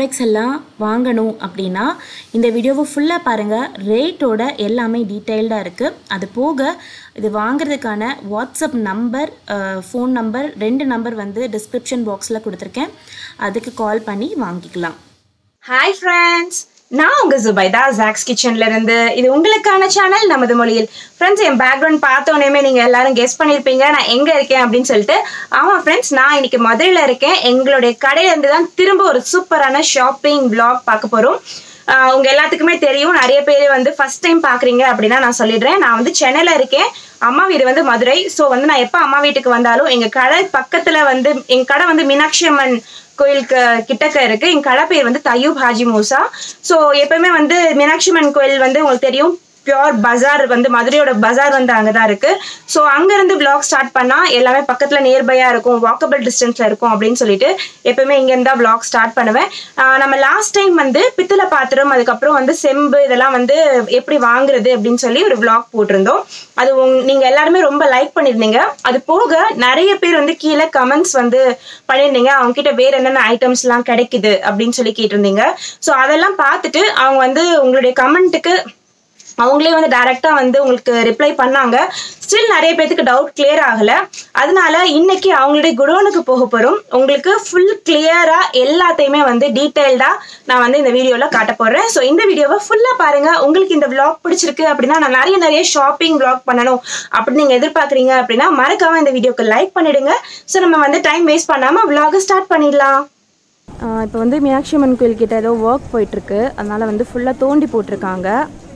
Products எல்லாம் வாங்கணும் அப்படின்னா இந்த வீடியோவை ஃபுல்லாக பாருங்கள் ரேட்டோட எல்லாமே டீட்டெயில்டாக இருக்குது அது போக இது வாங்குறதுக்கான வாட்ஸ்அப் நம்பர் ஃபோன் நம்பர் ரெண்டு நம்பர் வந்து டிஸ்கிரிப்ஷன் பாக்ஸில் கொடுத்துருக்கேன் அதுக்கு கால் பண்ணி வாங்கிக்கலாம் ஹாய் ஃப்ரெண்ட்ஸ் நான் உங்க ஜுபைதா ஜாக்ஸ் கிச்சன்ல இருந்து இது உங்களுக்கான சேனல் நமது மொழியில் ஃப்ரெண்ட்ஸ் என் பேக்ரவுண்ட் பார்த்தோன்னே நீங்க எல்லாரும் கெஸ் பண்ணியிருப்பீங்க நான் எங்க இருக்கேன் அப்படின்னு சொல்லிட்டு ஆமா ஃப்ரெண்ட்ஸ் நான் இன்னைக்கு மதுரையில இருக்கேன் எங்களுடைய கடையில இருந்து தான் திரும்ப ஒரு சூப்பரான ஷாப்பிங் vlog பார்க்க போறோம் ஆஹ் உங்க எல்லாத்துக்குமே தெரியும் நிறைய பேர் வந்து ஃபர்ஸ்ட் டைம் பாக்குறீங்க அப்படின்னா நான் சொல்லிடுறேன் நான் வந்து சென்னையில இருக்கேன் அம்மா வீடு வந்து மதுரை ஸோ வந்து நான் எப்போ அம்மா வீட்டுக்கு வந்தாலும் எங்க கடை பக்கத்துல வந்து எங்க கடை வந்து மீனாட்சி அம்மன் கோயிலுக்கு கிட்டக்க இருக்கு எங்க கடை பேர் வந்து தயூப் ஹாஜி மூசா ஸோ எப்பவுமே வந்து மீனாட்சி அம்மன் கோயில் வந்து உங்களுக்கு தெரியும் பியோர் பஜார் வந்து மதுரையோட பஜார் வந்து அங்கதான் இருக்கு ஸோ அங்கிருந்து vlog ஸ்டார்ட் பண்ணா எல்லாமே பக்கத்துல நியர்பையா இருக்கும் வாக்கபிள் டிஸ்டன்ஸ்ல இருக்கும் அப்படின்னு சொல்லிட்டு எப்பவுமே இங்க இருந்தா vlog ஸ்டார்ட் பண்ணுவேன் ஆஹ் நம்ம லாஸ்ட் டைம் வந்து பித்தளை பாத்திரம் அதுக்கப்புறம் வந்து செம்பு இதெல்லாம் வந்து எப்படி வாங்குறது அப்படின்னு சொல்லி ஒரு vlog போட்டிருந்தோம் அது உங்க- நீங்க எல்லாருமே ரொம்ப லைக் பண்ணிருந்தீங்க அது போக நிறைய பேர் வந்து கீழே கமெண்ட்ஸ் வந்து பண்ணியிருந்தீங்க அவங்க கிட்ட வேற என்னென்ன ஐட்டம்ஸ் எல்லாம் கிடைக்குது அப்படின்னு சொல்லி கேட்டிருந்தீங்க ஸோ அதெல்லாம் பார்த்துட்டு அவங்க வந்து உங்களுடைய கமெண்ட்டுக்கு அவங்களே வந்து டைரக்டா வந்து உங்களுக்கு ரிப்ளை பண்ணாங்க ஸ்டில் நிறைய பேத்துக்கு டவுட் கிளியர் ஆகல அதனால இன்னைக்கு அவங்களுடைய குடோனுக்கு போக போறோம் உங்களுக்கு ஃபுல் கிளியரா எல்லாத்தையுமே வந்து டீடைல்டா நான் வந்து இந்த வீடியோல காட்ட போறேன் ஸோ இந்த வீடியோவை ஃபுல்லா பாருங்க உங்களுக்கு இந்த vlog பிடிச்சிருக்கு அப்படின்னா நான் நிறைய நிறைய ஷாப்பிங் vlog பண்ணணும் அப்படின்னு நீங்க எதிர்பார்க்குறீங்க அப்படின்னா மறக்காம இந்த வீடியோக்கு லைக் பண்ணிடுங்க ஸோ நம்ம வந்து டைம் வேஸ்ட் பண்ணாம vlog ஸ்டார்ட் பண்ணிடலாம் இப்போ வந்து மீனாட்சி அம்மன் கோயில் கிட்ட ஏதோ ஒர்க் போயிட்டுருக்கு அதனால வந்து ஃபுல்லாக தோண்டி போட்டிருக்காங்க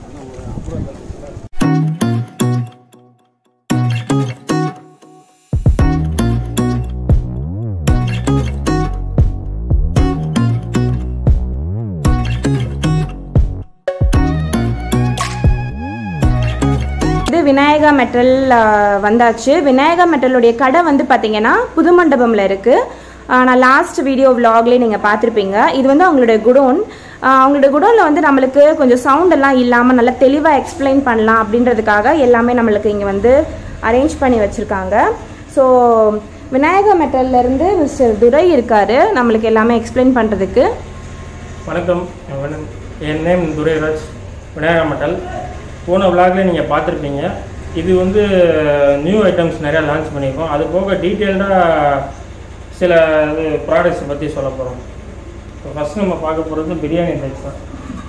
இது விநாயகா மெட்டல் வந்தாச்சு விநாயகா மெட்டலுடைய கடை வந்து பார்த்தீங்கன்னா புது மண்டபம்ல இருக்கு ஆஹ் நான் லாஸ்ட் வீடியோ விலாக்லேயே நீங்கள் பார்த்துருப்பீங்க இது வந்து அவங்களுடைய குடோன் அவங்களுடைய குடோனில் வந்து நம்மளுக்கு கொஞ்சம் சவுண்ட் எல்லாம் இல்லாமல் நல்லா தெளிவாக எக்ஸ்பிளைன் பண்ணலாம் அப்படின்றதுக்காக எல்லாமே நம்மளுக்கு இங்கே வந்து அரேஞ்ச் பண்ணி வச்சுருக்காங்க ஸோ விநாயகா மெட்டல்ல இருந்து மிஸ்டர் துரை இருக்காரு நம்மளுக்கு எல்லாமே எக்ஸ்பிளைன் பண்ணுறதுக்கு வணக்கம் வணக்கம். என் நேம் துரைராஜ் விநாயகா மட்டல் போன விளாக்ல நீங்கள் பார்த்துருப்பீங்க இது வந்து நியூ ஐட்டம்ஸ் நிறையா லான்ச் பண்ணியிருக்கோம் அது போக டீட்டெயில்டாக சில இது ப்ராடக்ட்ஸ் பற்றி சொல்ல போகிறோம் இப்போ ஃபஸ்ட் நம்ம பார்க்க போகிறது பிரியாணி ரைஸ் தான்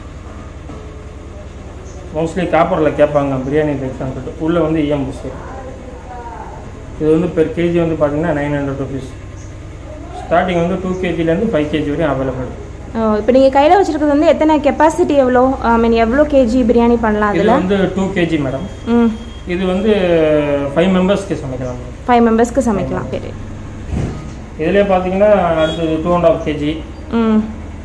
மோஸ்ட்லி காப்பரில் கேட்பாங்க பிரியாணி ரைஸ் தான் சொல்லிட்டு உள்ளே வந்து இஎம் புஷ் இது வந்து பெர் கேஜி வந்து பார்த்தீங்கன்னா நைன் ஹண்ட்ரட் ருபீஸ் ஸ்டார்டிங் வந்து டூ கேஜிலேருந்து ஃபைவ் கேஜி வரையும் அவைலபிள் இப்போ நீங்கள் கையில் வச்சிருக்கிறது வந்து எத்தனை கெப்பாசிட்டி எவ்வளோ ஐ மீன் எவ்வளோ கேஜி பிரியாணி பண்ணலாம் இது அதில் வந்து டூ கேஜி மேடம் ம் இது வந்து ஃபைவ் மெம்பர்ஸ்க்கு சமைக்கலாம் ஃபைவ் மெம்பர்ஸ்க்கு சமைக்கலாம் சரி இதுலேயே பார்த்தீங்கன்னா அடுத்தது டூ அண்ட் ஆஃப் கேஜி ம்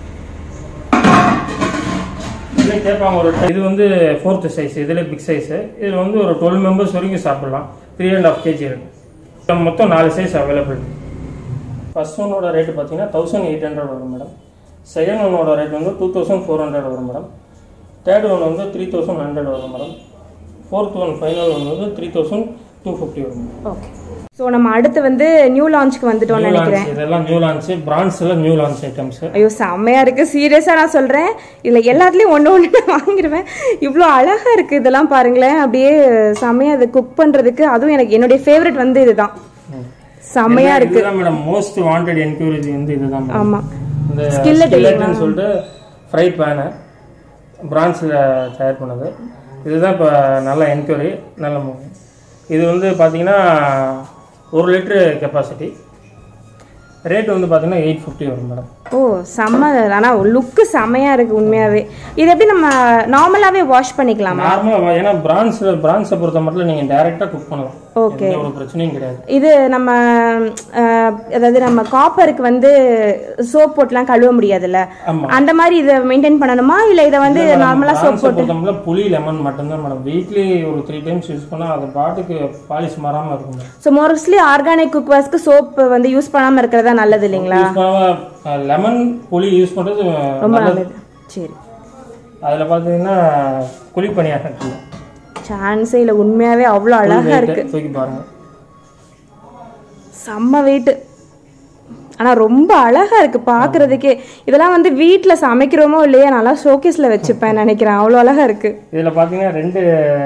இதுல கேட்பாங்க ஒரு இது வந்து ஃபோர்த் சைஸ் இதில் பிக் சைஸு இதில் வந்து ஒரு டுவெல் மெம்பர்ஸ் வரைக்கும் சாப்பிடலாம் த்ரீ அண்ட் ஆஃப் கேஜி இருக்கு மொத்தம் நாலு சைஸ் அவைலபிள் ஃபர்ஸ்ட் ஒன்னோட ரேட்டு பார்த்தீங்கன்னா தௌசண்ட் எயிட் ஹண்ட்ரட் வரும் மேடம் செகண்ட் ஒன்னோட ரேட் வந்து டூ தௌசண்ட் ஃபோர் ஹண்ட்ரட் வரும் மேடம் தேர்ட் ஒன் வந்து த்ரீ தௌசண்ட் ஹண்ட்ரட் வரும் madam fourth one final one வந்து த்ரீ தௌசண்ட் டூ ஃபிஃப்டி வரும் மேடம் ஓகே ஸோ நம்ம அடுத்து வந்து நியூ லான்ச்சுக்கு வந்துட்டோம்னு நியூ நினைக்கிறேன் லான்ச் இதெல்லாம் நியூ லான்ச் பிரான்ஸ்ல நியூ லான்ச் ஐட்டம்ஸ் ஐயோ செம்மையா இருக்கு சீரியஸா நான் சொல்றேன் இதுல எல்லாத்துலயும் ஒண்ணு ஒண்ணு நான் வாங்கிடுவேன் இவ்வளோ அழகா இருக்கு இதெல்லாம் பாருங்களேன் அப்படியே செம்மையா அதை குக் பண்றதுக்கு அதுவும் எனக்கு என்னுடைய ஃபேவரட் வந்து இதுதான் செம்மையா இருக்கு இதுதான் மேடம் மோஸ்ட் வாண்டட் என்கொயரி வந்து இதுதான் மேடம் ஆமா இந்த Skillet ஸ்கில்லட்னு சொல்லிட்டு ஃப்ரை பேனு பிரான்ஸில் தயார் பண்ணது இதுதான் இப்போ நல்ல என்கொயரி நல்ல மூவி இது வந்து பார்த்தீங்கன்னா ஒரு லிட்ரு கெப்பாசிட்டி ரேட் வந்து பார்த்தீங்கன்னா எயிட் ஃபிஃப்டி வரும் மேடம் ஓ செம்ம ஆனா லுக்கு செம்மையா இருக்கு உண்மையாவே இது எப்படி நம்ம நார்மலாவே வாஷ் பண்ணிக்கலாமா நார்மலாக ஏன்னா பிரான்ஸில் பிரான்ஸை பொறுத்த மட்டும் நீங்கள் டைரெக்டாக குக் பண்ணலாம் Okay. எந்த ஒரு பிரச்சனையும் கிடையாது இது நம்ம அஹ், அதாவது நம்ம காப்பருக்கு வந்து சோப் போட்டுலாம் கழுவ முடியாதுல்ல ஆமா. அந்த மாதிரி இதை மெயின்டைன் பண்ணணுமா இல்ல இதை வந்து நார்மலா சோப் பிரான்ஸை பொறுத்தவரை புளி லெமன் மட்டும்தான் மேடம் வீக்லி ஒரு த்ரீ டைம்ஸ் யூஸ் பண்ணால் அது பாட்டுக்கு பாலிஷ் மாறாமல் இருக்கும் மேடம் ஸோ மோஸ்ட்லி ஆர்கானிக் குக்வாஸ்க்கு சோப் வந்து யூஸ் பண்ணாம இருக்கிறதா நல்லது இல்லைங்களா யூஸ் பண்ணாமல் லெமன் புளி யூஸ் பண்ணுறது ரொம்ப நல்லது நல்லது சரி அதில் பார்த்தீங்கன்னா குழிப்பணியாக இருக்குல்ல சான்ஸே இல்லை உண்மையாவே அவ்வளோ அழகா இருக்கு தூக்கி பாருங்க செம்ம வெயிட் ஆனா ரொம்ப அழகா இருக்கு பாக்குறதுக்கே இதெல்லாம் வந்து வீட்ல சமைக்கிறோமோ இல்லையா நல்லா ஷோகேஸ்ல வச்சுப்பேன் நினைக்கிறேன் அவ்வளோ அழகா இருக்கு இதில் பார்த்தீங்கன்னா ரெண்டு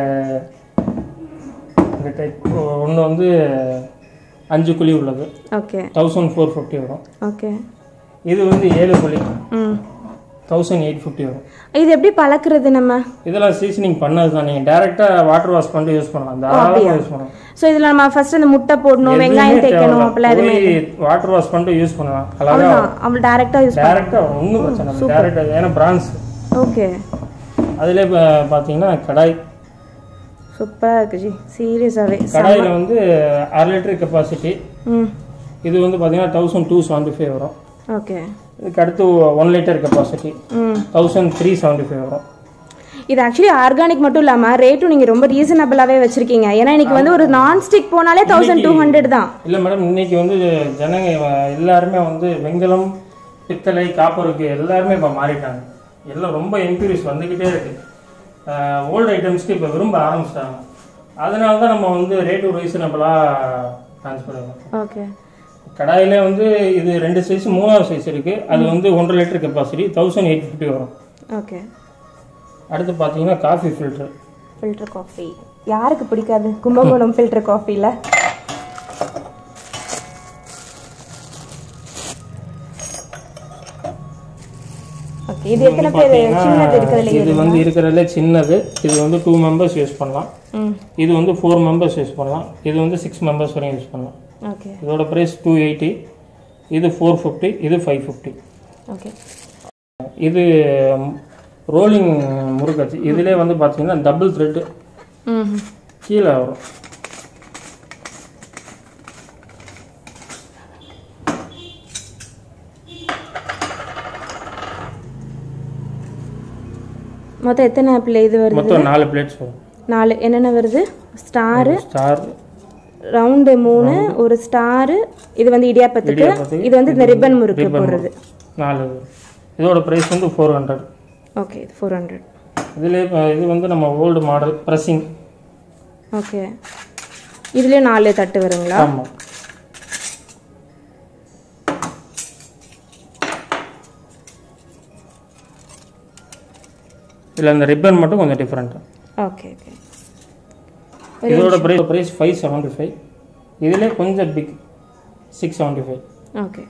ரெண்டு டைப் ஒன்று வந்து அஞ்சு குழி உள்ளது ஓகே தௌசண்ட் ஃபோர் ஃபிஃப்டி வரும் ஓகே இது வந்து ஏழு குழி ம் தௌசண்ட் எயிட் ஃபிஃப்டி வரும் இது எப்படி பழக்கிறது நம்ம இதெல்லாம் சீசனிங் பண்ணது தான் நீங்கள் டேரெக்டாக வாட்டர் வாஷ் பண்ணிட்டு யூஸ் பண்ணலாம் தாராளமாக யூஸ் பண்ணலாம் ஸோ இதில் நம்ம ஃபர்ஸ்ட் அந்த முட்டை போடணும் வெங்காயம் தேய்க்கணும் அப்பெல்லாம் எதுவுமே வாட்டர் வாஷ் பண்ணிட்டு யூஸ் பண்ணலாம் அழகா அவ்வளோதான் அவள் டேரெக்டாக யூஸ் டேரெக்டாக ஒன்றும் பிரச்சனை இல்லை டேரெக்டாக ஏன்னா பிரான்ஸ் ஓகே அதிலே இப்போ பார்த்தீங்கன்னா கடாய் சூப்பராக இருக்கு ஜி சீரியஸாகவே கடாயில் வந்து அரை லிட்டர் கெப்பாசிட்டி ம் இது வந்து பார்த்தீங்கன்னா தௌசண்ட் டூ செவன்ட்டி ஃபைவ் வரும் ஓகே இதுக்கு அடுத்து ஒன் லிட்டர் கெப்பாசிட்டி ம் தௌசண்ட் த்ரீ செவன்ட்டி ஃபைவ் வரும் இது ஆக்சுவலி ஆர்கானிக் மட்டும் இல்லாமல் ரேட்டும் நீங்கள் ரொம்ப ரீசனபிளாகவே வச்சிருக்கீங்க ஏன்னா இன்னைக்கு வந்து ஒரு நான் ஸ்டிக் போனாலே தௌசண்ட் டூ ஹண்ட்ரட் தான் இல்லை மேடம் இன்னைக்கு வந்து ஜனங்க அஹ், எல்லாருமே வந்து வெங்கலம் பித்தளை காப்பருக்கு எல்லாருமே இப்போ மாறிட்டாங்க எல்லாம் ரொம்ப என்கொயரிஸ் வந்துக்கிட்டே இருக்கு ஓல்டு ஐட்டம்ஸ்க்கு இப்போ விரும்ப ஆரம்பிச்சிட்டாங்க அதனால தான் நம்ம வந்து ரேட்டு ரீசனபிளாக ட்ரான்ஸ்ஃபர் பண்ணுவோம் ஓகே கடாயிலே வந்து இது ரெண்டு சைஸ் மூணாவது சைஸ் இருக்குது அது வந்து ஒன்றரை litre capacity thousand eight fifty வரும் ஓகே அடுத்து பார்த்தீங்கன்னா காஃபி ஃபில்டர் ஃபில்டர் காஃபி யாருக்கு பிடிக்காது கும்பகோணம் ஃபில்டர் காஃபியில் ஓகே இது எத்தனை பேர் சின்னது இருக்கிறதுல இது வந்து இருக்கிறதுல சின்னது இது வந்து டூ மெம்பர்ஸ் யூஸ் பண்ணலாம் ம் இது வந்து ஃபோர் மெம்பர்ஸ் யூஸ் பண்ணலாம் இது வந்து சிக்ஸ் மெம்பர்ஸ் வரையும் யூஸ் பண்ணலாம் ஓகே இதோட ப்ரைஸ் டூ எயிட்டி இது ஃபோர் ஃபிஃப்டி இது ஃபைவ் ஃபிஃப்டி ஓகே இது ரோலிங் முறுக்காச்சு இதிலே வந்து பார்த்தீங்கன்னா டபுள் த்ரெட்டு ம் கீழே வரும் மொத்தம் எத்தனை பிள்ளை இது வருது மொத்தம் நாலு பிளேட்ஸ் வரும் நாலு என்னென்ன வருது ஸ்டாரு ஸ்டார் ரவுண்டு மூணு ஒரு ஸ்டாரு இது வந்து இடியாப்பத்துக்கு இடியாப்பத்துக்கு, இது வந்து இந்த ரிப்பன் முறுக்கு போடுறது நாலு வரும். இதோட ப்ரைஸ் வந்து ஃபோர் ஹண்ட்ரட் ஓகே இது ஃபோர் ஹண்ட்ரட் இதிலே இப்ப இது வந்து நம்ம ஓல்டு மாடல் ப்ரெஸ்ஸிங் ஓகே இதுலேயே நாலு தட்டு வருங்களா ஆமாம் இதில் அந்த ரிப்பன் மட்டும் கொஞ்சம் டிஃப்ரெண்ட்டு ஓகே ஓகே இதோட price price five seventy five இதிலே கொஞ்சம் big six seventy five okay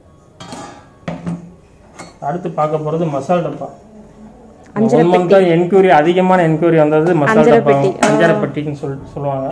அடுத்து பார்க்க போகிறது மசால் டப்பா ஒன் மந்த்தாக என்கொயரி அதிகமான என்கொயரி வந்தது மசால் டப்பா அஞ்சரைப்பட்டின்னு சொல் சொல்லுவாங்க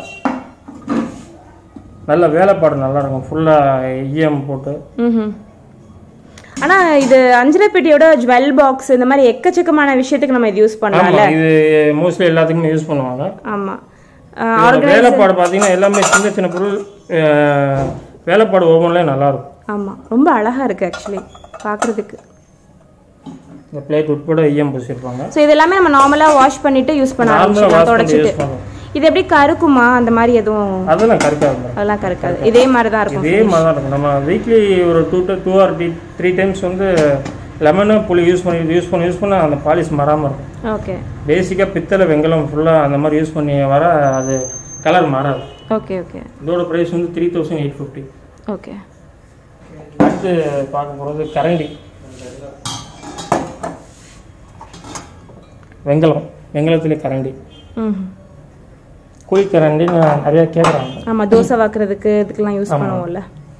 நல்ல வேலைப்பாடு நல்லா இருக்கும் ஃபுல்லாக இஎம் போட்டு ம் ஆனால் இது அஞ்சரை பெட்டியோட ஜுவல் பாக்ஸ் இந்த மாதிரி எக்கச்சக்கமான விஷயத்துக்கு நம்ம இது யூஸ் பண்ணலாம் ஆமாம் இது மோஸ்ட்லி எல்லாத்துக்குமே யூஸ் பண்ணுவாங்க ஆமாம் இதோட வேலைப்பாடு பார்த்தீங்கன்னா எல்லாமே சின்ன சின்ன பொருள் அஹ், வேலைப்பாடு ஒவ்வொன்றிலையும் நல்லா இருக்கும் ஆமாம் ரொம்ப அழகாக இருக்குது ஆக்சுவலி பார்க்குறதுக்கு இந்த பிளேட் உட்பட இஎம் பூசிருப்பாங்க ஸோ இது எல்லாமே நம்ம நார்மலாக வாஷ் பண்ணிட்டு யூஸ் பண்ண நார்மலாக ஆரம்பிச்சிடலாம் வாஷ் பண்ணி தொடச்சிட்டு யூஸ் பண்ணுவோம் இது எப்படி கருக்குமா அந்த மாதிரி எதுவும் அதெல்லாம் கரெக்டாக இருக்கும் அதெல்லாம் கருக்காது இதே மாதிரி தான் இருக்கும் இதே மாதிரி தான் இருக்கும் நம்ம வீக்லி ஒரு two two or three three times வந்து லெமனு புளி யூஸ் பண்ணி யூஸ் பண்ணி யூஸ் பண்ண அந்த பாலிஷ் மாறாமல் இருக்கும் ஓகே பேசிக்காக பித்தளை வெங்கலம் ஃபுல்லாக அந்த மாதிரி யூஸ் பண்ணி வர அது கலர் மாறாது ஓகே ஓகே இதோட ப்ரைஸ் வந்து three thousand eight fifty okay அடுத்து பார்க்க போகிறது கரண்டி வெங்கலம் வெங்கலத்திலே கரண்டி ம் குழி கரண்டின்னு நிறையா கேட்குறாங்க ஆமாம் தோசை வாக்குறதுக்கு இதுக்கெல்லாம் யூஸ் பண்ணுவோம்ல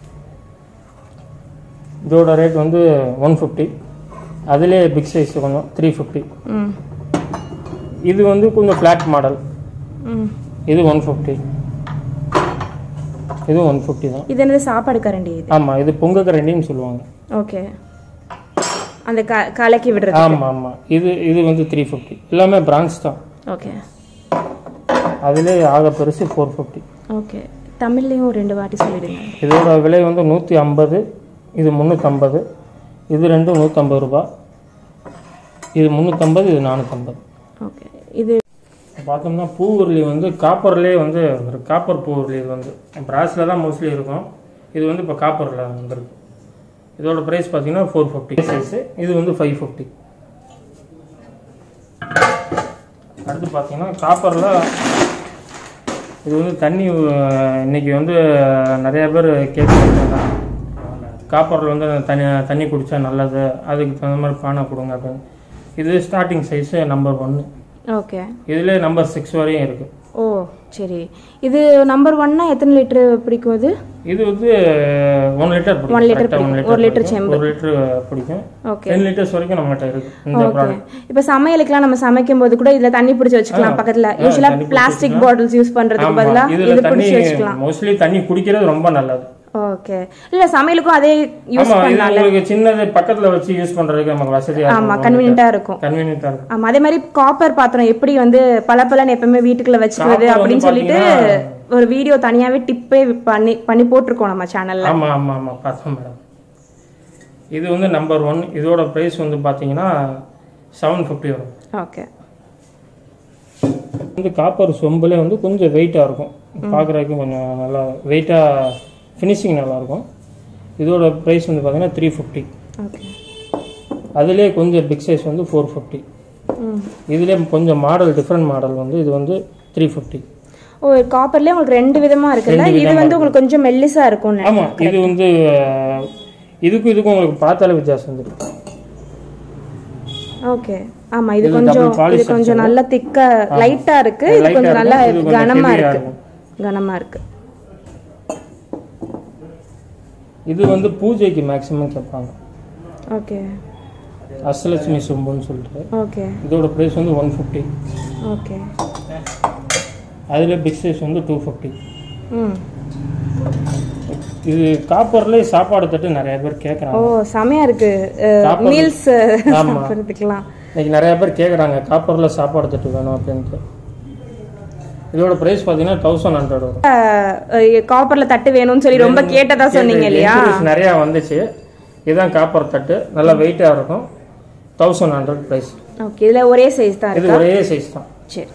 இதோட ரேட் வந்து ஒன் ஃபிஃப்டி அதிலே பிக் சைஸ் கொஞ்சம் த்ரீ ஃபிஃப்டி ம் இது வந்து கொஞ்சம் ஃப்ளாட் மாடல் ம் இது ஒன் ஃபிஃப்டி இது ஒன் ஃபிஃப்டி தான் இது என்னது சாப்பாடு கரண்டி இது ஆமாம் இது பொங்க கரண்டின்னு சொல்லுவாங்க ஓகே அந்த க கலக்கி விடுறது ஆமாம் ஆமாம் இது இது வந்து த்ரீ ஃபிஃப்டி எல்லாமே பிரான்ச் தான் ஓகே அதிலே ஆக பெருசு ஃபோர் ஃபிஃப்டி ஓகே தமிழ்லேயும் ரெண்டு வாட்டி சொல்லிடுங்க இதோட விலை வந்து நூற்றி ஐம்பது இது முந்நூற்றம்பது இது ரெண்டும் நூற்றம்பது ரூபா இது முந்நூற்றம்பது இது நானூற்றம்பது ஓகே இது பார்த்தோம்னா பூ உருளி வந்து காப்பர்லேயே வந்து ஒரு காப்பர் பூ உருளி இது வந்து பிராஸில் தான் மோஸ்ட்லி இருக்கும் இது வந்து இப்போ காப்பரில் வந்துருக்கு இதோட ப்ரைஸ் பார்த்தீங்கன்னா ஃபோர் ஃபிஃப்டி சைஸு இது வந்து ஃபைவ் ஃபிஃப்டி அடுத்து பார்த்தீங்கன்னா காப்பரில் இது வந்து தண்ணி அஹ், இன்னைக்கு வந்து நிறைய பேர் கேட்குறாங்க காப்பரில் வந்து அந்த தண்ணி தண்ணி குடித்தா நல்லது அதுக்கு தகுந்த மாதிரி பானை கொடுங்க அப்படின்னு இது ஸ்டார்டிங் சைஸு நம்பர் ஒன்று ஓகே இதில் நம்பர் சிக்ஸ் வரையும் இருக்குது ஓ சரி இது நம்பர் ஒன்னா எத்தனை லிட்டரு பிடிக்கும் இது இது வந்து ஒன் லிட்டர் பிடிக்கும் One liter correct ஆ one பிடிக்கும். ஒரு liter பிடிக்கும். ஒரு லிட்டர் பிடிக்கும் ஓகே டென் லிட்டர்ஸ் வரைக்கும் நம்மகிட்ட இருக்கு இந்த ஓகே ப்ராடக்ட் இப்போ சமையலுக்குலாம் நம்ம சமைக்கும் போது கூட இதுல தண்ணி பிடிச்சி வச்சுக்கலாம் பக்கத்துல யூஸ்வலா தண்ணி பிடிச்சு பிளாஸ்டிக் பாட்டில்ஸ் யூஸ் பண்றதுக்கு ஆமா பதிலா இதுல இது தண்ணி பிடிச்சி வச்சுக்கலாம் மோஸ்ட்லி தண்ணி குடிக்கிறது ரொம்ப நல்லது ஓகே இல்ல சமையலுக்கும் அதே யூஸ் ஆமா இது உங்களுக்கு சின்னது பக்கத்துல வச்சு யூஸ் பண்றதுக்கு நமக்கு வசதியா ஆமா இருக்கும் கன்வீனியன்ட்டா இருக்கும் கன்வீனியன்ட்டா இருக்கும் ஆமா அதே மாதிரி காப்பர் பாத்திரம் எப்படி வந்து பளபளன்னு எப்பவுமே வீட்டுக்குள்ள வச்சுக்கிறது Copper அப்படின்னு வந்து சொல்லிட்டு ஒரு வீடியோ தனியாவே டிப்பே பண்ணி பண்ணி போட்டிருக்கோம் நம்ம சேனல்ல ஆமா ஆமா ஆமா பார்த்தோம் மேடம் இது வந்து நம்பர் ஒன் இதோட பிரைஸ் வந்து பாத்தீங்கன்னா செவன் ஃபிஃப்டி வரும் ஓகே வந்து காப்பர் சொம்புலே வந்து கொஞ்சம் வெயிட்டாக இருக்கும் பார்க்குறதுக்கு கொஞ்சம் நல்லா வெயிட்டாக ஃபினிஷிங் நல்லாயிருக்கும் இதோட ப்ரைஸ் வந்து பார்த்தீங்கன்னா த்ரீ ஃபிஃப்டி ஓகே அதுலேயே கொஞ்சம் பிக் சைஸ் வந்து ஃபோர் ஃபிஃப்டி ம் இதுலேயே கொஞ்சம் மாடல் டிஃப்ரெண்ட் மாடல் வந்து இது வந்து த்ரீ ஃபிஃப்டி ஓ காப்பர்லயே உங்களுக்கு ரெண்டு விதமா இருக்குல்ல இது வந்து உங்களுக்கு கொஞ்சம் மெல்லிசா இருக்கும்னு ஆமாம் இது வந்து அஹ், இதுக்கும் இதுக்கும் உங்களுக்கு பார்த்தாலே வித்தியாசம் வந்துருக்கு ஓகே ஆமா இது இது கொஞ்சம் double polish இது கொஞ்சம் நல்ல திக்க லைட்டா இருக்கு இது Light ஆ கொஞ்சம் நல்லா இருக்கும், இது கொஞ்சம் கனமா heavy ஆ இருக்கு இருக்கும். கனமா இருக்கு இது வந்து பூஜைக்கு மேக்ஸிமம் கேட்பாங்க ஓகே அஷ்டலட்சுமி சொம்புன்னு சொல்லிட்டு ஓகே இதோட ப்ரைஸ் வந்து ஒன் ஃபிஃப்டி ஓகே அதில் பிக் சைஸ் வந்து டூ ஃபிஃப்டி ம் இது காப்பர்லேயே சாப்பாடு தட்டு நிறைய பேர் ஓ கேட்குறாங்க செமையா இருக்கு Copper- மீல்ஸ் ஆமா. சாப்பிட்றதுக்கெல்லாம் இன்னைக்கு நிறைய பேர் கேட்குறாங்க காப்பரில் சாப்பாடு தட்டு வேணும் அப்படின்ட்டு இதோட ப்ரைஸ் பார்த்தீங்கன்னா தௌசண்ட் ஹண்ட்ரட் வரும் காப்பர்ல தட்டு வேணும்னு சொல்லி ரொம்ப கேட்டதா சொன்னீங்க இல்லையா Inquiries நிறையா வந்துச்சு இதுதான் காப்பர் தட்டு நல்லா வெயிட்டாக இருக்கும் தௌசண்ட் ஹண்ட்ரட் ப்ரைஸ் ஓகே இதுல ஒரே சைஸ் தான் இது இருக்கா ஒரே சைஸ் தான் சரி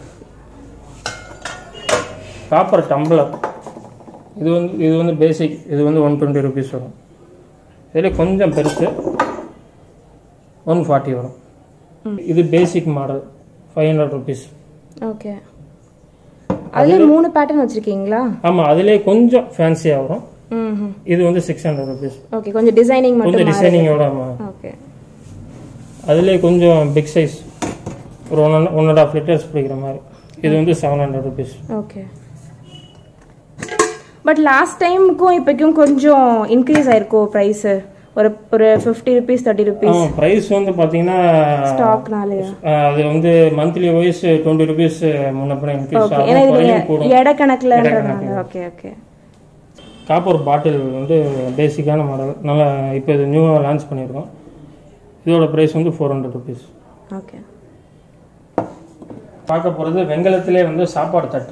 காப்பர் டம்ளர் இது வந்து இது வந்து பேசிக் இது வந்து ஒன் டுவெண்ட்டி ருபீஸ் வரும் இதில் கொஞ்சம் பெருசு ஒன் ஃபார்ட்டி வரும் இது basic model five hundred rupees okay அதுல மூணு பேட்டர்ன் வச்சிருக்கீங்களா ஆமாம் அதிலே கொஞ்சம் ஃபேன்சியாக வரும் ம் இது வந்து சிக்ஸ் ஹண்ட்ரட் ருபீஸ் ஓகே கொஞ்சம் டிசைனிங் கொஞ்சம் மட்டும் டிசைனிங்கோட ஓகே அதிலே கொஞ்சம் பிக் சைஸ் ஒரு one one and half litres பிடிக்கிற மாதிரி இது வந்து seven hundred rupees okay but last டைமுக்கும் இப்போக்கும் கொஞ்சம் இன்க்ரீஸ் ஆயிருக்கோ ப்ரைஸ் ஒரு ஒரு fifty rupees thirty rupees price வந்து பார்த்தீங்கன்னா ஸ்டாக்னாலே ஆஹ், அது வந்து மந்த்லி வைஸ் டுவெண்ட்டி ருபீஸ் முன்னப்பின இன்க்ரீஸ் ஓகே ஏன்னா ஆகும் இது குறையும் கூடும் எடை கணக்குலன்றதுனால ஓகே ஓகே காப்பர் பாட்டில் வந்து பேசிக்கான மாடல் நல்லா இப்போ இது நியூவாக லான்ச் பண்ணியிருக்கோம் இதோட ப்ரைஸ் வந்து ஃபோர் ஹண்ட்ரட் ருபீஸ் ஓகே பார்க்க போகிறது வெங்கலத்திலே வந்து சாப்பாடு தட்டு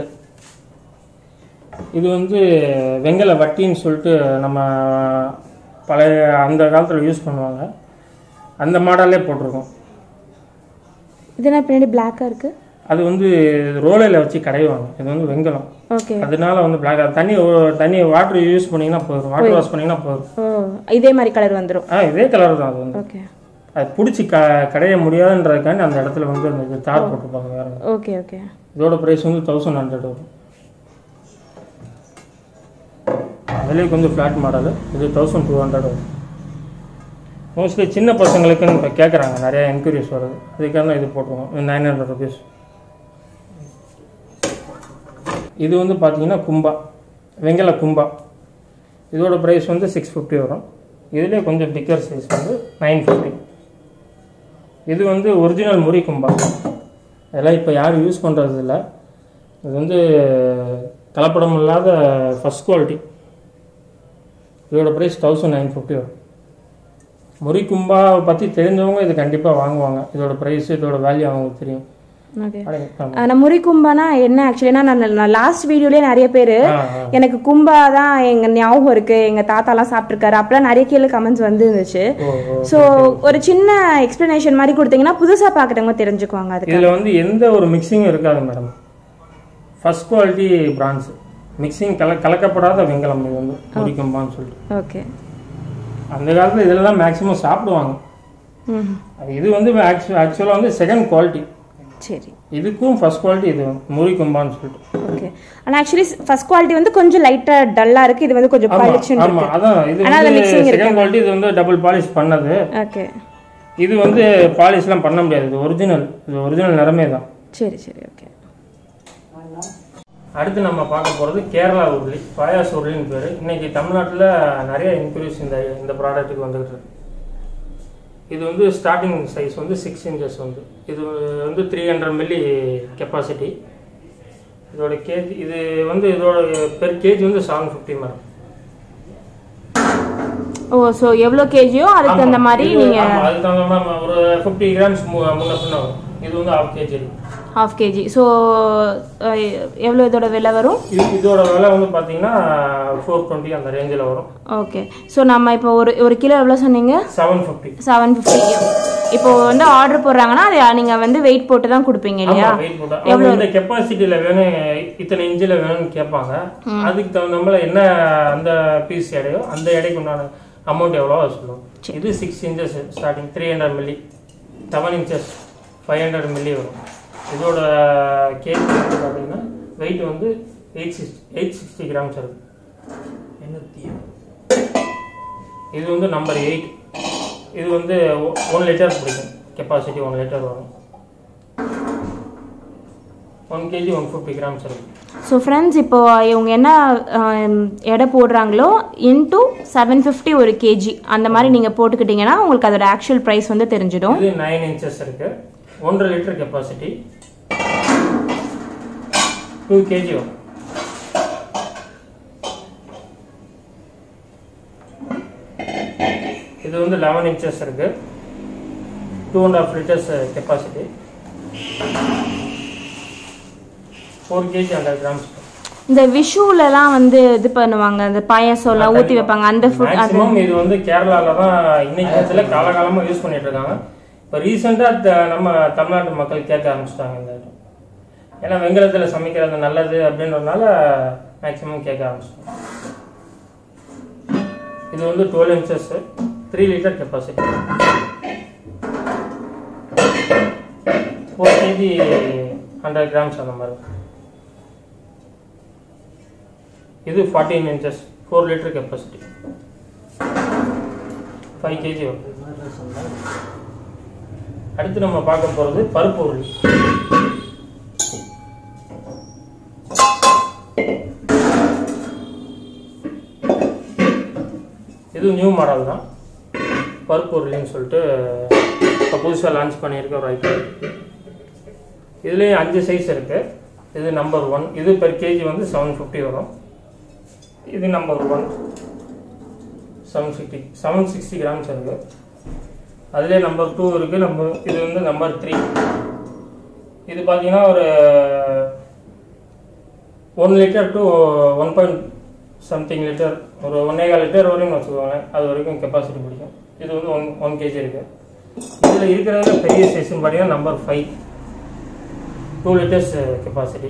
இது வந்து வெங்கல வட்டின்னு சொல்லிட்டு நம்ம பழைய அந்த காலத்தில் யூஸ் பண்ணுவாங்க அந்த மாடலே போட்டிருக்கோம் இது என்ன பின்னாடி பிளாக்காக இருக்கு அது வந்து ரோலையில் வச்சு கடைவாங்க இது வந்து வெங்கலம் ஓகே அதனால வந்து பிளாக் தண்ணி ஒ- தண்ணி வாட்டர் யூஸ் பண்ணீங்கன்னா போதும் வாட்டர் வாஷ் பண்ணீங்கன்னா போதும் ஓ இதே மாதிரி கலர் வந்துடும் ஆ இதே கலர் தான் அது வந்து ஓகே அது பிடிச்சி க கடைய முடியாதுன்றதுக்காண்டி அந்த இடத்துல வந்து அந்த இது தார் போட்டிருப்பாங்க வேற ஓகே ஓகே இதோட ப்ரைஸ் வந்து தௌசண்ட் ஹண்ட்ரட் வரும் அதுலேயே கொஞ்சம் ஃப்ளாட் மாடலு இது தௌசண்ட் டூ ஹண்ட்ரட் வரும் மோஸ்ட்லி சின்ன பசங்களுக்குன்னு இப்போ கேட்குறாங்க நிறைய என்கொயரிஸ் வருது அதுக்காக தான் இது போட்டுருவோம் நைன் ஹண்ட்ரட் ருபீஸ் இது வந்து பார்த்தீங்கன்னா கும்பா வெங்கல கும்பா இதோட ப்ரைஸ் வந்து சிக்ஸ் ஃபிஃப்டி வரும் இதுலேயே கொஞ்சம் பிக்கர் சைஸ் வந்து நைன் ஃபிஃப்டி இது வந்து ஒரிஜினல் முறி கும்பா இதெல்லாம் இப்போ யாரும் யூஸ் பண்ணுறது இல்லை இது வந்து கலப்படம் இல்லாத ஃபஸ்ட் குவாலிட்டி இதோட ப்ரைஸ் தௌசண்ட் நைன் ஃபிஃப்டி வரும் முறி கும்பாவை பற்றி தெரிஞ்சவங்க இது கண்டிப்பாக வாங்குவாங்க இதோட ப்ரைஸ் இதோட வேல்யூ அவங்களுக்கு தெரியும் ஓகே அடே, ஆமா. நான் முறி கும்பானா என்ன ஆக்சுவலினா நான் நான் லாஸ்ட் வீடியோலயே நிறைய பேர் ஆ, ஆ. எனக்கு கும்பா தான் எங்க ஞாபகம் இருக்கு எங்க தாத்தாலாம் சாப்பிட்ருக்காரு அப்பெல்லாம் நிறைய கீழே கமெண்ட்ஸ் வந்து இருந்துச்சு ஓ ஓ ஸோ ஒரு சின்ன எக்ஸ்பிளனேஷன் மாதிரி கொடுத்தீங்கன்னா புதுசா பார்க்குறவங்க தெரிஞ்சுக்குவாங்க அதுக்கு இதில் வந்து எந்த ஒரு மிக்சிங்கும் இருக்காது madam first quality bronze mixing கல கலக்கப்படாத வெங்கலம் இது வந்து முறி கும்பான்னு சொல்லிட்டு ஓகே அந்த காலத்தில் இதெல்லாம் மேக்ஸிமம் சாப்பிடுவாங்க ம் அது இது வந்து ஆக்சுவலாக வந்து செகண்ட் குவாலிட்டி சரி இதுக்கும் ஃபர்ஸ்ட் குவாலிட்டி இது முறி கும்பான்னு சொல்லிட்டு ஓகே ஆனால் ஆக்சுவலி ஃபர்ஸ்ட் குவாலிட்டி வந்து கொஞ்சம் லைட்டாக டல்லாக இருக்குது இது வந்து கொஞ்சம் ஆமா பாலிச்சுன்னு ஆமா இருக்கு அதான் இது ஆனா அதுல வந்து mixing இருக்கு. செகண்ட் குவாலிட்டி இது வந்து டபுள் பாலிஷ் பண்ணது ஓகே இது வந்து பாலிஷ்லாம் பண்ண முடியாது இது ஒரிஜினல் இது ஒரிஜினல் நிறமே தான் சரி சரி ஓகே அடுத்து நம்ம பார்க்க போகிறது கேரளா உருளி பாயாஸ் உருளின்னு பேர் இன்னைக்கு தமிழ்நாட்டில் நிறைய இன்க்ரீஸ் இந்த இந்த ப்ராடக்ட்டுக்கு வந்துகிட்டு இருக்கு இது வந்து ஸ்டார்டிங் சைஸ் வந்து சிக்ஸ் இன்ச்சஸ் வந்து இது வந்து த்ரீ ஹண்ட்ரட் மில்லி கெப்பாசிட்டி இதோட கேஜி இது வந்து இதோட பெர் கேஜி வந்து seven fifty madam oh so எவ்வளோ கேஜியோ அதுக்கு தகுந்த மாதிரி நீங்கள் அதுக்கு தகுந்த மாதிரி ஒரு ஃபிஃப்டி கிராம்ஸ் முன்ன பின்ன வரும் இது வந்து half KG half KG so எவ்வளோ இதோட விலை வரும் இது இதோட விலை வந்து பார்த்தீங்கன்னா ஃபோர் டுவெண்ட்டி அந்த ரேஞ்சில் வரும் ஓகே ஸோ நம்ம இப்போ ஒரு ஒரு கிலோ எவ்வளோ சொன்னீங்க செவன் ஃபிஃப்டி செவன் ஃபிஃப்டி இப்போ வந்து ஆர்டர் போடுறாங்கன்னா அதை நீங்கள் வந்து வெயிட் போட்டு தான் கொடுப்பீங்க இல்லையா வெயிட் போட்டா அவங்க இந்த கெப்பாசிட்டியில வேணும் இத்தனை இன்ச்சில் வேணும்னு கேட்பாங்க அதுக்கு தகுந்த மாதிரி என்ன அந்த பீஸ் எடையோ அந்த எடைக்கு உண்டான அமௌண்ட் எவ்வளோ சொல்லுவோம் இது six inches starting three hundred milli seven inches five hundred milli வரும் இதோட கேஜி வந்து பார்த்தீங்கன்னா வெயிட் வந்து eight six eight sixty grams இருக்கு எண்ணூற்றி இது வந்து நம்பர் எயிட் இது வந்து ஒன் லிட்டர் பிடிக்கும் கெப்பாசிட்டி ஒன் லிட்டர் வரும் one KG one fifty grams இருக்கு ஸோ ஃப்ரெண்ட்ஸ் இப்போ இவங்க என்ன ஆம், எடை போடுறாங்களோ இன்டூ செவன் ஃபிஃப்டி ஒரு கேஜி அந்த மாதிரி நீங்கள் போட்டுக்கிட்டிங்கன்னா உங்களுக்கு அதோட ஆக்சுவல் ப்ரைஸ் வந்து தெரிஞ்சிடும் இது நைன் இன்ச்சஸ் இருக்கு ஒன்றரை லிட்டர் கெப்பாசிட்டி டூ கேஜி வரும் இது வந்து லெவன் இன்ச்சஸ் இருக்கு two and half litres capacity four KG hundred grams இந்த விஷுலலாம் வந்து இது பண்ணுவாங்க அந்த பாயாசம்லாம் ஊற்றி வைப்பாங்க அந்த ஃபுட் அது மேக்ஸிமம் இது வந்து கேரளால தான் இன்னைக்கு நேரத்துல காலகாலமா யூஸ் பண்ணிட்டு இருக்காங்க இப்போ ரீசெண்டா நம்ம தமிழ்நாட்டு மக்கள் கேட்க ஆரம்பிச்சிட்டாங்க இந்த item. ஏன்னா வெங்கலத்துல சமைக்கிறது நல்லது அப்படின்றதுனால மேக்ஸிமம் கேட்க ஆரம்பிச்சிட்டாங்க இது வந்து twelve inches three litre capacity four KG hundred grams அந்த மாதிரி இது fourteen inches four litre capacity five KG வரும் அடுத்து நம்ம பார்க்க போகிறது பருப்பு உருளி இது நியூ மாடல் தான் பருப்பு உருளின்னு சொல்லிட்டு இப்போ புதுசாக லான்ச் பண்ணியிருக்க ஒரு ஐட்டம் இதுலேயும் அஞ்சு சைஸ் இருக்குது இது நம்பர் ஒன் இது பெர் கேஜி வந்து செவன் ஃபிஃப்டி வரும் இது number one seven sixty seven sixty grams இருக்கு அதுலேயே நம்பர் டூ இருக்குது நம்ம இது வந்து நம்பர் த்ரீ இது பார்த்தீங்கன்னா ஒரு one litre to one point something litre ஒரு ஒன்னேகால் லிட்டர் வரையும் வச்சுக்கோங்களேன் அது வரைக்கும் கெப்பாசிட்டி பிடிக்கும் இது வந்து ஒன் ஒன் கேஜி இருக்கு இதில் இருக்கிறதுல பெரிய சைஸ்ன்னு பார்த்தீங்கன்னா number five two litres capacity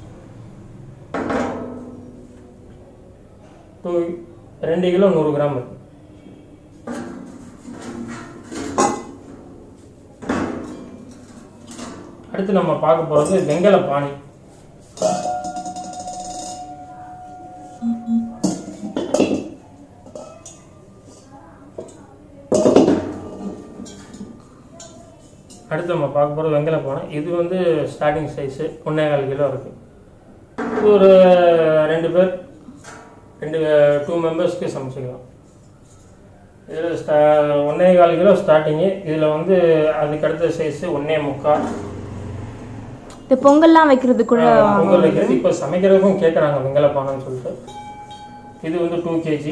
two ரெண்டு கிலோ நூறு கிராம் இருக்கு அடுத்து நம்ம பார்க்க போறது வெங்கல பானை அடுத்து நம்ம பார்க்க போகிறது வெங்கல பானை இது வந்து ஸ்டார்டிங் சைஸு ஒன்றேகால் கிலோ இருக்கு இது ஒரு ரெண்டு பேர் ரெண்டு டூ மெம்பர்ஸ்க்கு சமைச்சிக்கலாம் இதில் ஸ்டா ஒன்றே கால் கிலோ ஸ்டார்டிங்கு இதில் வந்து அதுக்கு அடுத்த சைஸு ஒன்றே முக்கால் இந்த பொங்கல்லாம் வைக்கிறது கூட பொங்கல் வைக்கிறது இப்போ சமைக்கிறதுக்கும் கேட்குறாங்க வெங்கல பானைன்னு சொல்லிட்டு இது வந்து டூ கேஜி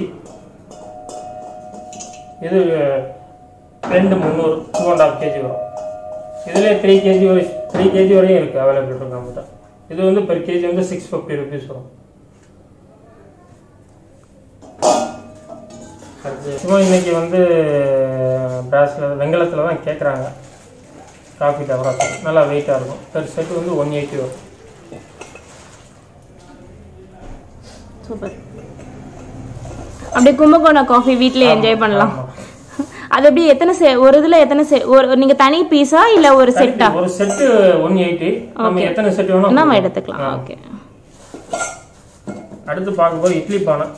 இது ரெண்டு முந்நூறு டூ அண்ட் ஹாஃப் கேஜி வரும் இதுலேயே த்ரீ கேஜி வரை த்ரீ கேஜி வரையும் இருக்குது அவைலபிள் இருக்கு நம்மகிட்ட இது வந்து பெர் கேஜி வந்து சிக்ஸ் ஃபிஃப்டி ருபீஸ் வரும் சும்மா இன்னைக்கு வந்து பிராஸில் வெங்கலத்தில் தான் கேட்குறாங்க காஃபி டவரா நல்லா வெயிட்டாக இருக்கும் பெர் செட் வந்து ஒன் எயிட்டி வரும் சூப்பர் அப்படியே கும்பகோணம் காஃபி வீட்லயே என்ஜாய் பண்ணலாம் ஆமா. அது எப்படி எத்தனை செ ஒரு இதுல எத்தனை செ ஒரு நீங்க தனி பீஸா இல்ல ஒரு செட்டா ஒரு செட்டு ஒன் எயிட்டி நம்ம எத்தனை செட் வேணும் நம்ம எடுத்துக்கலாம் ஓகே அடுத்து பார்க்கும்போது இட்லி பானை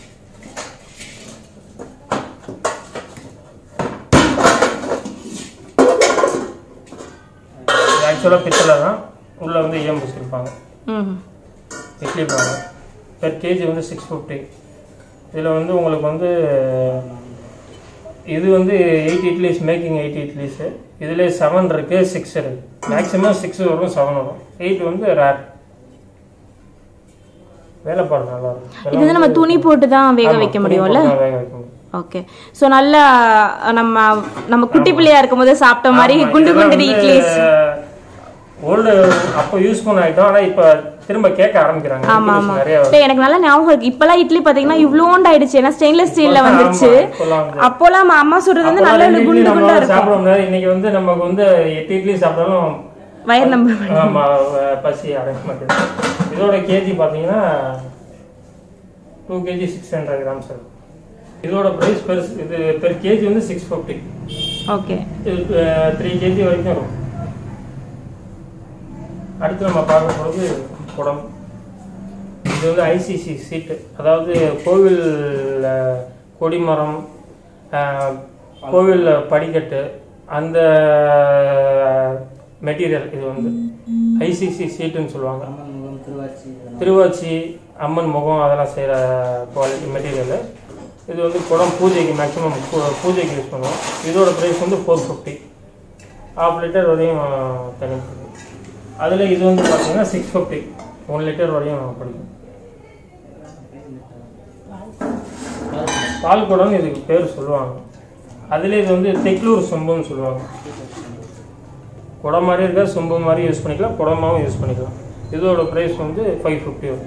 இது ஆக்சுவலாக பித்தளை தான் உள்ளே வந்து ஈயம் பூசிருப்பாங்க ம் இட்லி பானை பெர் கேஜி வந்து சிக்ஸ் ஃபிஃப்டி இதில் வந்து உங்களுக்கு வந்து இது வந்து eight idlis making eight idlis இதில் செவன் இருக்கு சிக்ஸ் இருக்கு மேக்ஸிமம் சிக்ஸ் வரும் செவன் வரும் எயிட் வந்து ரேர் வேலைப்பாடு நல்லா இருக்கும் இது வந்து நம்ம துணி போட்டு தான் வேக வைக்க முடியும்ல ஆமா, வேக வைக்க முடியும் ஓகே ஸோ நல்லா நம்ம நம்ம குட்டி பிள்ளையா இருக்கும்போது சாப்பிட்ட மாதிரி ஆமா, குண்டு இதெல்லாம் குண்டு வந்து, இட்லிஸ் ஓல்டு அப்போ யூஸ் பண்ண ஐட்டம் ஆனால் இப்போ திரும்ப கேட்க ஆரம்பிக்கிறாங்க ஆமா Introduce ஆமா நிறைய இல்ல, எனக்கு நல்லா ஞாபகம் இருக்கு இப்பெல்லாம் இட்லி பாத்தீங்கன்னா இவ்வளோண்டு ஆயிடுச்சு ஏன்னா ஸ்டெயின்லெஸ் ஸ்டீல்ல வந்துருச்சு ஆமா, இப்போலாம் வந்து- அப்போலாம் நம்ம அம்மா சொல்றது வந்து அப்போலாம் நல்ல ரெண்டு இட்லி குண்டு நம்ம குண்டா வந்து இருக்கும் சாப்பிட முடியாது இன்னைக்கு வந்து நமக்கு வந்து எட்டு இட்லி சாப்பிட்டாலும் வயிறு நம்ம ஆமா அஹ் பசி அடங்க மாட்டேங்குது இதோட கேஜி பார்த்தீங்கன்னா two KG six hundred grams இருக்கும் இதோட ப்ரைஸ் பெருசு இது பெர் கேஜி வந்து சிக்ஸ் ஃபிஃப்டி ஓகே இது த்ரீ கேஜி வரைக்கும் இருக்கும் அடுத்து நம்ம பார்க்க போகிறது குடம் இது வந்து ஐசிசி சீட்டு அதாவது கோவில் கொடிமரம் அஹ், கோவில் படிக்கட்டு அந்த மெட்டீரியல் இது வந்து ஐசிசி சீட்டுன்னு சொல்லுவாங்க திருவாச்சி அம்மன் முகம் அதெல்லாம் செய்கிற குவாலிட்டி மெட்டீரியல் இது வந்து குடம் பூஜைக்கு மேக்ஸிமம் பூஜைக்கு யூஸ் பண்ணுவோம் இதோட ப்ரைஸ் வந்து ஃபோர் ஃபிஃப்டி ஹாஃப் லிட்டர் வரையும் தனி அதில் இது வந்து பார்த்தீங்கன்னா சிக்ஸ் ஃபிஃப்டி ஒன் லிட்டர் வரையும் பிடிக்கும் பால் குடம்னு இதுக்கு பேர் சொல்லுவாங்க அதில் இது வந்து தெக்லூர் சொம்புன்னு சொல்லுவாங்க குடம் மாதிரி இருக்கா சொம்பு மாதிரி யூஸ் பண்ணிக்கலாம் குடமாவும் யூஸ் பண்ணிக்கலாம் இதோட ப்ரைஸ் வந்து ஃபைவ் ஃபிஃப்டி வரும்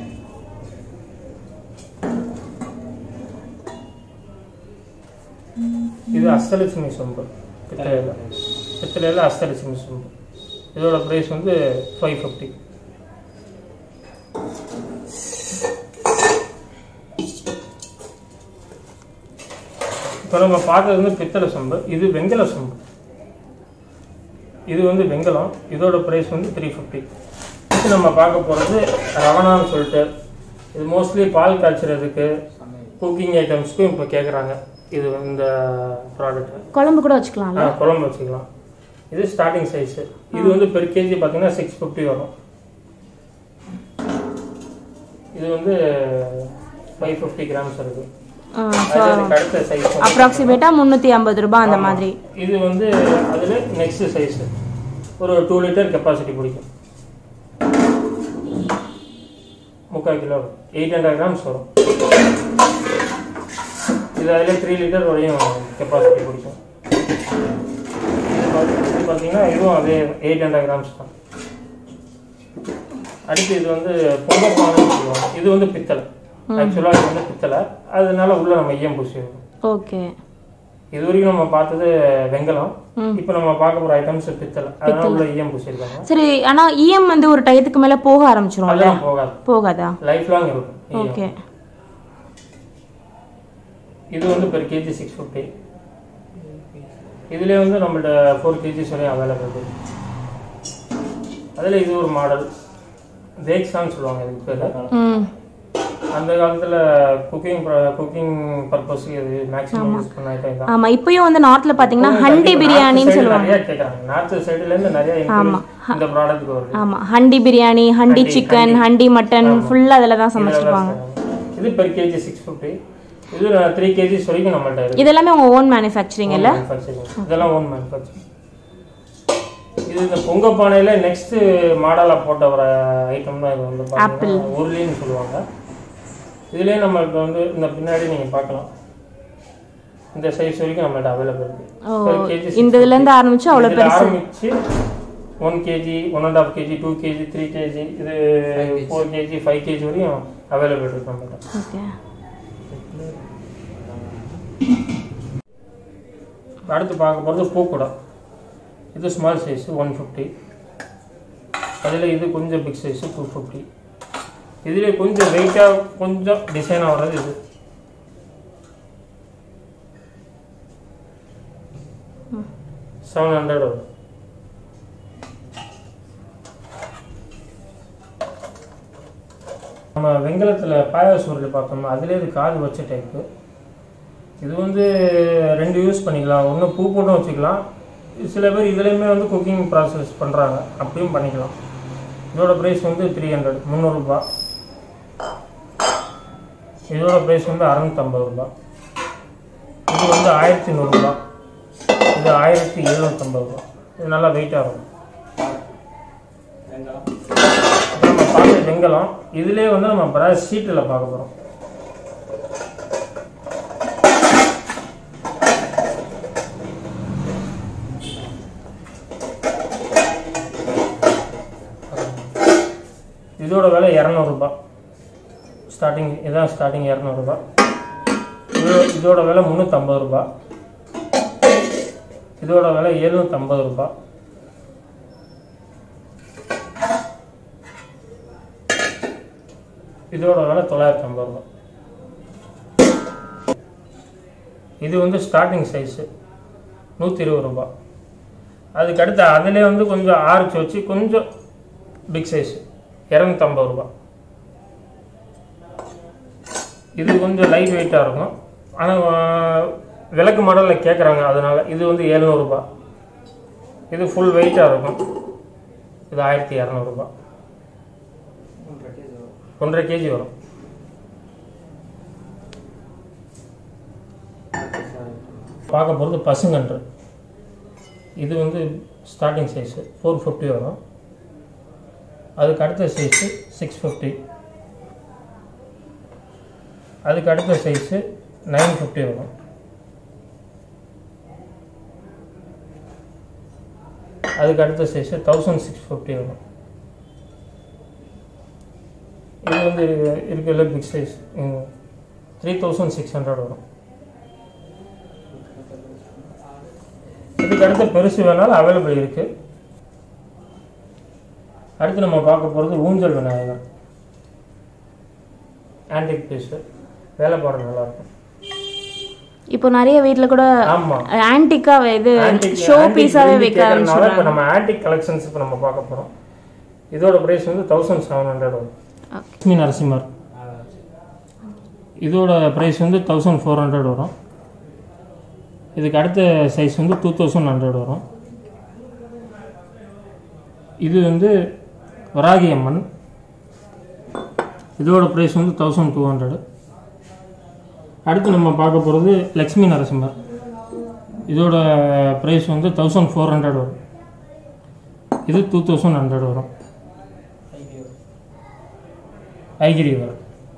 இது அஷ்டலட்சுமி சொம்பு பித்தளையில் பித்தளையில் அஷ்டலட்சுமி சொம்பு இதோட ப்ரைஸ் வந்து ஃபைவ் ஃபிஃப்டி இப்போ நம்ம பார்த்தது வந்து பித்தளை சொம்பு இது வெங்கல சொம்பு இது வந்து வெங்கலம் இதோட ப்ரைஸ் வந்து த்ரீ ஃபிஃப்டி நம்ம பார்க்க போகிறது ரவணான்னு சொல்லிட்டு இது மோஸ்ட்லி பால் காய்ச்சறதுக்கு குக்கிங் ஐட்டம்ஸ்க்கும் இப்போ கேட்குறாங்க இது இந்த ப்ராடக்ட் குழம்பு கூட வச்சுக்கலாம்ல குழம்பு வச்சுக்கலாம் இது ஸ்டார்டிங் சைஸு இது வந்து பெர் கேஜி பார்த்தீங்கன்னா சிக்ஸ் ஃபிஃப்டி வரும் இது வந்து ஃபைவ் ஃபிஃப்டி கிராம்ஸ் இருக்கு அது அதுக்கு அடுத்த சைஸ் அப்ராக்சிமேட்டா முந்நூற்றி ஐம்பது ரூபாய் அந்த மாதிரி இது வந்து அதில் நெக்ஸ்ட் சைஸ் ஒரு டூ லிட்டர் கெப்பாசிட்டி பிடிக்கும் முக்கால் கிலோ எயிட் ஹண்ட்ரட் கிராம்ஸ் வரும் இது அதில் த்ரீ லிட்டர் வரையும் கெப்பாசிட்டி பிடிக்கும் இது பாத்தி- இது பார்த்தீங்கன்னா இதுவும் அதே எயிட் ஹண்ட்ரட் கிராம்ஸ் தான் அடுத்து இது வந்து பொங்கப்பானைன்னு சொல்லுவாங்க இது வந்து பித்தளை ஆக்சுவலாக இது வந்து பித்தளை அதனால உள்ள நம்ம ஈயம் பூசிடுவோம் ஓகே இது வரைக்கும் நம்ம பார்த்தது வெங்கலம் இப்போ நம்ம பார்க்க போற ஐட்டம்ஸ் பித்தளை அதனால உள்ள ஈயம் பூசிருக்காங்க சரி ஆனா இஎம் வந்து ஒரு டயத்துக்கு மேல போக ஆரம்பிச்சிரும்ல அதெல்லாம் போகாது போகாதா லைஃப் லாங் இருக்கும் EM. ஓகே இது வந்து பெர் கேஜி சிக்ஸ் ஃபிஃப்டி இதுலேயே வந்து நம்மள்ட்ட ஃபோர் கேஜிஸ் வரையும் அவைலபிள் இருக்கு அதில் இது ஒரு மாடல் தேக்ஸான்னு சொல்லுவாங்க இதுக்கு பேர் ம் அந்த காலத்தில் குக்கிங் குக்கிங் பர்பஸ்க்கு இது மேக்ஸிமம் யூஸ் பண்ண ஐட்டம் தான் ஆமா இப்பயும் வந்து நார்த்ல பாத்தீங்கன்னா ஹண்டி பிரியாணின்னு சொல்லுவாங்க நிறைய கேட்குறாங்க நார்த் சைடுல இருந்து நிறைய inquiries இந்த ப்ராடக்ட்டுக்கு வருது ஆமா ஹண்டி பிரியாணி ஹண்டி சிக்கன் ஹண்டி மட்டன் ஃபுல்லா அதில் தான் சமைச்சிருப்பாங்க இது பெர் கேஜி சிக்ஸ் ஃபிஃப்டி இது த்ரீ கேஜிஸ் வரைக்கும் நம்மள்ட்ட இருக்கு இதெல்லாமே உங்க ஓன் மேனுஃபேக்சரிங் இல்ல manufacturing. இதெல்லாம் ஓன் மேனுஃபேக்சரிங் இது இந்த பொங்க பானையில நெக்ஸ்ட் மாடலா போட்ட ஒரு ஐட்டம் தான் இது வந்து பாத்தீங்கன்னா உருளின்னு சொல்லுவாங்க இதுலயே நம்மளுக்கு வந்து இந்த பின்னாடி நீங்க பார்க்கலாம் இந்த சைஸ் வரைக்கும் நம்மள்ட்ட அவைலபிள் இருக்கு ஓ, Per kg இந்த இதுல இருந்து ஆரம்பிச்சு அவ்வளவு இதுல பெருசு ஆரம்பிச்சு one KG one and half KG two KG three KG இது ஃபோர் கேஜி ஃபைவ் கேஜி வரையும் அவைலபிள் இருக்கு நம்மள்ட்ட ஓகே அடுத்து பார்க்க போகிறது பூக்குடம் இது ஸ்மால் சைஸ் ஒன் ஃபிஃப்டி அதில் இது கொஞ்சம் பிக் சைஸு டூ ஃபிஃப்டி இதுலேயே கொஞ்சம் வெயிட்டாக கொஞ்சம் டிசைனாக வர்றது இது செவன் ஹண்ட்ரட் வரும் நம்ம வெங்கலத்தில் பாயாசம் உருளை பார்த்தோம்னா அதுலேயே இது காது வச்ச டைப்பு இது வந்து ரெண்டு யூஸ் பண்ணிக்கலாம் ஒன்று பூ போட்டும் வச்சுக்கலாம் சில பேர் இதுலேயுமே வந்து குக்கிங் ப்ராசஸ் பண்ணுறாங்க அப்படியும் பண்ணிக்கலாம் இதோட ப்ரைஸ் வந்து த்ரீ ஹண்ட்ரட் முந்நூறுரூபா இதோட ப்ரைஸ் வந்து அறநூற்றம்பது ரூபா இது வந்து ஆயிரத்தி நூறுரூபா இது ஆயிரத்தி எழுநூற்றம்பது ரூபா இது நல்லா வெயிட்டாக இருக்கும் இப்போ நம்ம பார்த்த வெங்கலம் இதுலேயே வந்து நம்ம பிராஸ் ஷீட்டில் பார்க்க போகிறோம் இதோட விலை இரநூறுபா ஸ்டார்டிங் இதான் ஸ்டார்டிங் இரநூறுபா இது இதோட விலை முந்நூற்றம்பது ரூபா இதோட விலை எழுநூற்றம்பது ரூபா இதோட விலை தொள்ளாயிரத்தி ஐம்பது ரூபா இது வந்து ஸ்டார்டிங் சைஸு நூற்றி இருபது ரூபா அதுக்கு அடுத்து அதிலே வந்து கொஞ்சம் ஆர்ச் வச்சு கொஞ்சம் பிக் சைஸ் இரநூத்தம்பது ரூபா இது கொஞ்சம் லைட் வெயிட்டாக இருக்கும் ஆனால் விளக்கு மாடலில் கேட்குறாங்க அதனால் இது வந்து எழுநூறுபா இது ஃபுல் வெயிட்டாக இருக்கும் இது ஆயிரத்தி இரநூறுபா ஒன்றரை கேஜி வரும் பார்க்க போகிறது பசுங்கன்று இது வந்து ஸ்டார்டிங் சைஸு ஃபோர் ஃபிஃப்டி வரும் அதுக்கு அடுத்த சைஸு சிக்ஸ் ஃபிஃப்டி அதுக்கு அடுத்த சைஸு நைன் ஃபிஃப்டி வரும் அதுக்கு அடுத்த சைஸு தௌசண்ட் சிக்ஸ் ஃபிஃப்டி வரும் இது வந்து இருக்கு- இருக்கிறதுல big size three thousand six hundred வரும் இதுக்கு அடுத்த பெருசு வேணாலும் அவைலபிள் இருக்கு அடுத்து நம்ம பார்க்க போகிறது ஊஞ்சல் விநாயகர் ஆன்டிக் பீஸு வேலைப்பாடு நல்லாயிருக்கும் இப்போ நிறைய வீட்டில் கூட ஆமாம் ஆன்டிக்கா இது Antique- ஷோ antique பீஸாவே விரும்பி வைக்க கேட்கறதுனால இப்ப ஆரம்பிச்சுடுறாங்க நம்ம ஆன்டிக் கலெக்ஷன்ஸ் இப்போ நம்ம பார்க்க போகிறோம் இதோட ப்ரைஸ் வந்து தௌசண்ட் செவன் ஹண்ட்ரட் வரும் லட்சுமி நரசிம்மர் இதோட ப்ரைஸ் வந்து தௌசண்ட் ஃபோர் ஹண்ட்ரட் வரும் இதுக்கு அடுத்த சைஸ் வந்து டூ தௌசண்ட் ஹண்ட்ரட் வரும் இது வந்து வராகி அம்மன் இதோட ப்ரைஸ் வந்து தௌசண்ட் டூ ஹண்ட்ரட் அடுத்து நம்ம பார்க்க போகிறது லக்ஷ்மி நரசிம்மர் இதோட ப்ரைஸ் வந்து தௌசண்ட் ஃபோர் ஹண்ட்ரட் வரும் இது டூ தௌசண்ட் ஹண்ட்ரட் வரும் ஐகிரி வரும்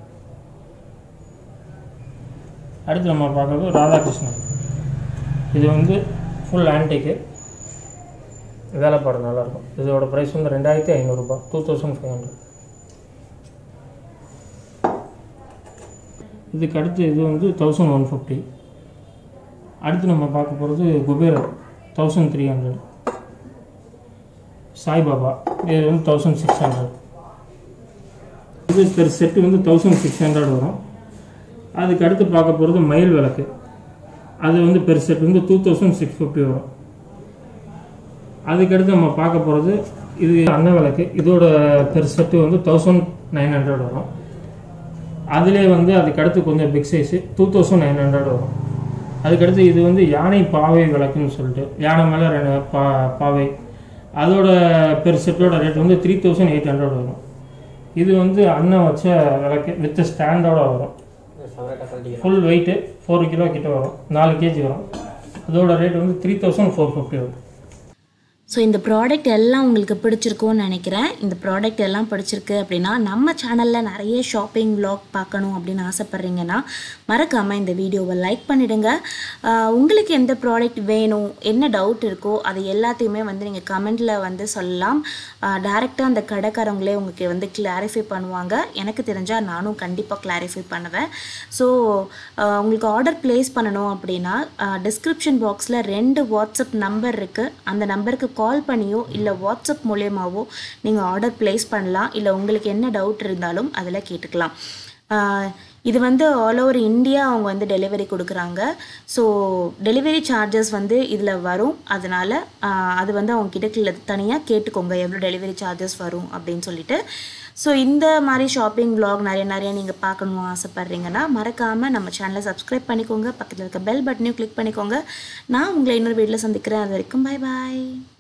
அடுத்து நம்ம பார்க்கறது ராதாகிருஷ்ணன் இது வந்து ஃபுல் ஆன்டிக்கு வேலைப்பாடு நல்லாயிருக்கும் இதோட ப்ரைஸ் வந்து ரெண்டாயிரத்தி ஐநூறுரூபா டூ தௌசண்ட் ஃபைவ் ஹண்ட்ரட் இதுக்கு அடுத்து இது வந்து தௌசண்ட் ஒன் ஃபிஃப்டி அடுத்து நம்ம பார்க்க போகிறது குபேரர் தௌசண்ட் த்ரீ ஹண்ட்ரட் சாய்பாபா இது வந்து தௌசண்ட் சிக்ஸ் ஹண்ட்ரட் இது பெர் செட்டு வந்து தௌசண்ட் சிக்ஸ் ஹண்ட்ரட் வரும் அதுக்கு அடுத்து பார்க்க போகிறது மயில் விளக்கு அது வந்து பெர் செட் வந்து டூ தௌசண்ட் சிக்ஸ் ஃபிஃப்டி வரும் அதுக்கடுத்து நம்ம பார்க்க போகிறது இது அன்ன விளக்கு இதோட பெர் செட்டு வந்து தௌசண்ட் நைன் ஹண்ட்ரட் வரும் அதிலே வந்து அதுக்கடுத்து கொஞ்சம் big size two thousand nine hundred வரும் அதுக்கடுத்து இது வந்து யானை பாவை விளக்குன்னு சொல்லிட்டு யானை மேலே ரெண்டு பா பாவை அதோட பெர் செட்டோட ரேட் வந்து த்ரீ தௌசண்ட் எயிட் ஹண்ட்ரட் வரும் இது வந்து அண்ணன் வச்ச விளக்கு வித் ஸ்டாண்டோட வரும் ஃபுல் வெயிட்டு ஃபோர் கிலோ கிட்ட வரும் நாலு கேஜி வரும் அதோட ரேட் வந்து த்ரீ தௌசண்ட் ஃபோர் ஃபிஃப்டி வரும் ஸோ இந்த ப்ராடக்ட் எல்லாம் உங்களுக்கு பிடிச்சிருக்கும்னு நினைக்கிறேன் இந்த ப்ராடக்ட் எல்லாம் பிடிச்சிருக்கு அப்படின்னா நம்ம சேனலில் நிறைய ஷாப்பிங் vlog பார்க்கணும் அப்படின்னு ஆசைப்பட்றீங்கன்னா மறக்காமல் இந்த வீடியோவை லைக் பண்ணிடுங்க ஆஹ் உங்களுக்கு எந்த ப்ராடக்ட் வேணும் என்ன டவுட் இருக்கோ அது எல்லாத்தையுமே வந்து நீங்கள் கமெண்டில் வந்து சொல்லலாம் டேரெக்டாக அந்த கடைக்காரங்களே உங்களுக்கு வந்து கிளாரிஃபை பண்ணுவாங்க எனக்கு தெரிஞ்சால் நானும் கண்டிப்பாக கிளாரிஃபை பண்ணுவேன் ஸோ உங்களுக்கு ஆர்டர் ப்ளேஸ் பண்ணணும் அப்படின்னா டிஸ்கிரிப்ஷன் பாக்ஸில் ரெண்டு வாட்ஸ்அப் நம்பர் இருக்குது அந்த நம்பருக்கு கால் பண்ணியோ இல்லை வாட்ஸ்அப் மூலியமாவோ நீங்கள் ஆர்டர் ப்ளேஸ் பண்ணலாம் இல்லை உங்களுக்கு என்ன டவுட் இருந்தாலும் அதில் கேட்டுக்கலாம் ஆஹ் இது வந்து ஆல் ஓவர் இந்தியா அவங்க வந்து டெலிவரி கொடுக்குறாங்க ஸோ டெலிவரி சார்ஜஸ் வந்து இதில் வரும் அதனால் அது வந்து அவங்க கிட்ட தனியாக கேட்டுக்கோங்க எவ்வளோ டெலிவரி சார்ஜஸ் வரும் அப்படின்னு சொல்லிட்டு ஸோ இந்த மாதிரி ஷாப்பிங் vlog நிறைய நிறைய நீங்கள் பார்க்கணும்னு ஆசைப்பட்றீங்கன்னா மறக்காமல் நம்ம சேனலை சப்ஸ்கிரைப் பண்ணிக்கோங்க பக்கத்தில் இருக்க பெல் பட்டனையும் கிளிக் பண்ணிக்கோங்க நான் உங்களை இன்னொரு வீட்டில் சந்திக்கிறேன் அது வரைக்கும் பை பாய்